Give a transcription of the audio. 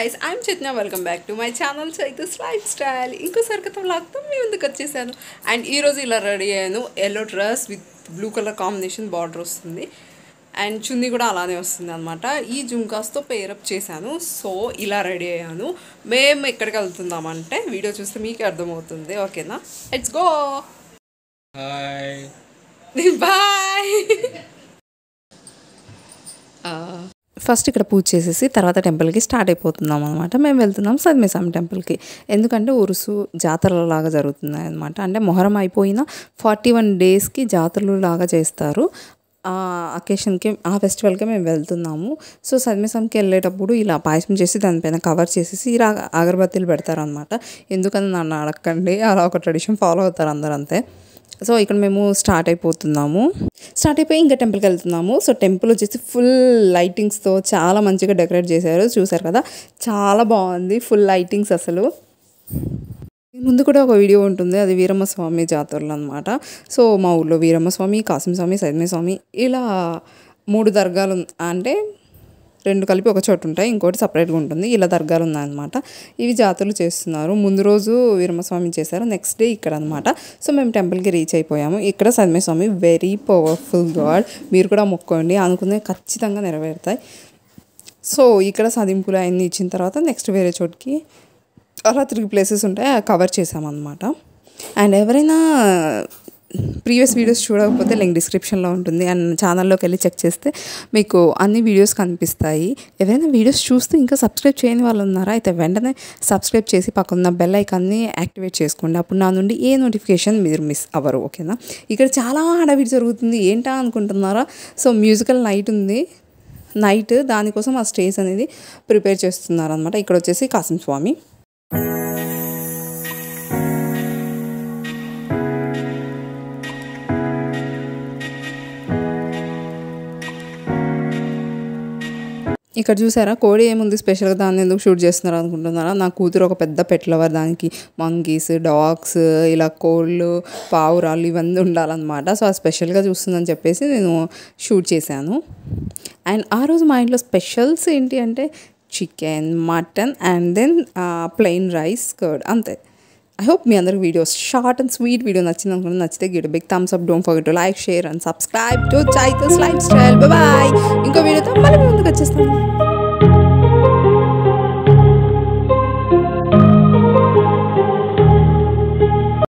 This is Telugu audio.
guys I'm Chaitanya welcome back to my channel Chaitas lifestyle ఇంకోసారి క్రితం లాక్తో మీ ముందుకు వచ్చేసాను అండ్ ఈరోజు ఇలా రెడీ అయ్యాను yellow dress with blue colour combination border వస్తుంది అండ్ చున్నీ కూడా అలానే వస్తుంది అనమాట ఈ జుంకాస్తో పేరప్ చేశాను సో ఇలా రెడీ అయ్యాను మేము ఎక్కడికి వెళ్తున్నామంటే వీడియో చూస్తే మీకు అర్థమవుతుంది ఓకేనా let's go hi bye first ఇక్కడ పూజ చేసేసి తర్వాత టెంపుల్కి స్టార్ట్ అయిపోతున్నాం అనమాట మేము వెళ్తున్నాం సద్మేసాం టెంపుల్కి ఎందుకంటే ఉరుసు జాతరల లాగా జరుగుతున్నాయి అనమాట అంటే మొహరం అయిపోయిన ఫార్టీ వన్ డేస్కి జాతరలు లాగా చేస్తారు ఆ అకేషన్కి ఆ ఫెస్టివల్కి మేము వెళ్తున్నాము సో సద్మేసంకి వెళ్ళేటప్పుడు ఇలా పాయసం చేసి దానిపైన కవర్ చేసేసి ఇలా అగరబత్తీలు పెడతారనమాట ఎందుకని నన్ను అడగండి అలా ఒక ట్రెడిషన్ ఫాలో అవుతారు అందరూ అంతే సో ఇక్కడ మేము స్టార్ట్ అయిపోతున్నాము స్టార్ట్ అయిపోయి ఇంకా టెంపుల్కి వెళ్తున్నాము సో టెంపుల్ వచ్చేసి ఫుల్ లైటింగ్స్తో చాలా మంచిగా డెకరేట్ చేశారు చూసారు కదా చాలా బాగుంది ఫుల్ లైటింగ్స్ అసలు ముందు కూడా ఒక వీడియో ఉంటుంది అది వీరమ్మస్వామి జాతరలు అనమాట సో మా ఊర్లో వీరమ్మస్వామి కాసింస్వామి సైన్యస్వామి ఇలా మూడు దర్గాలు ఉన్- అంటే రెండు కలిపి ఒక చోటు ఉంటాయి ఇంకోటి సపరేట్గా ఉంటుంది ఇలా దర్గాలు ఉన్నాయన్నమాట ఇవి జాతరలు చేస్తున్నారు ముందు రోజు వీరమ్మస్వామి చేశారు నెక్స్ట్ డే ఇక్కడ అనమాట సో మేము టెంపుల్కి రీచ్ అయిపోయాము ఇక్కడ సద్మస్వామి వెరీ పవర్ఫుల్ గాడ్ మీరు కూడా మొక్కోండి అనుకునే ఖచ్చితంగా నెరవేరుతాయి సో ఇక్కడ సదింపులు అవన్నీ ఇచ్చిన తర్వాత నెక్స్ట్ వేరే చోటుకి అలా త్రీ ప్లేసెస్ ఉంటాయి కవర్ చేసామన్నమాట అండ్ ఎవరైనా ప్రీవియస్ వీడియోస్ చూడకపోతే లింక్ డిస్క్రిప్షన్లో ఉంటుంది అండ్ ఛానల్లోకి వెళ్ళి చెక్ చేస్తే మీకు అన్ని వీడియోస్ కనిపిస్తాయి ఎవరైనా వీడియోస్ చూస్తూ ఇంకా సబ్స్క్రైబ్ చేయని వాళ్ళు ఉన్నారా అయితే వెంటనే సబ్స్క్రైబ్ చేసి పక్కన బెల్ ఐకాన్ని యాక్టివేట్ చేసుకోండి అప్పుడు నా నుండి ఏ నోటిఫికేషన్ మీరు మిస్ అవ్వరు ఓకేనా ఇక్కడ చాలా హడావిడి జరుగుతుంది ఏంటా అనుకుంటున్నారా సో మ్యూజికల్ నైట్ ఉంది నైట్ దానికోసం ఆ స్టేజ్ అనేది ప్రిపేర్ చేస్తున్నారు అనమాట ఇక్కడ వచ్చేసి కాసిం స్వామి ఇక్కడ చూసారా కోడి ఏముంది స్పెషల్గా దాన్ని ఎందుకు షూట్ చేస్తున్నారు అనుకుంటున్నారా నా కూతురు ఒక పెద్ద పెట్ లవర్ దానికి మంకీస్ డాగ్స్ ఇలా కోళ్ళు పావురాలు ఇవన్నీ ఉండాలన్నమాట సో అది స్పెషల్గా చూస్తుందని చెప్పేసి నేను షూట్ చేశాను అండ్ ఆ రోజు మా ఇంట్లో స్పెషల్స్ ఏంటి అంటే chicken mutton and then plain rice curd అంతే ఐ హోప్ మీ అందరికి videos short and sweet video నచ్చింది అనుకుంటే నచ్చితే hit big thumbs up don't forget to like share and subscribe to Chaitas lifestyle bye ఇంకో వీడియోతో మళ్ళీ మీ ముందుకు వచ్చేస్తాను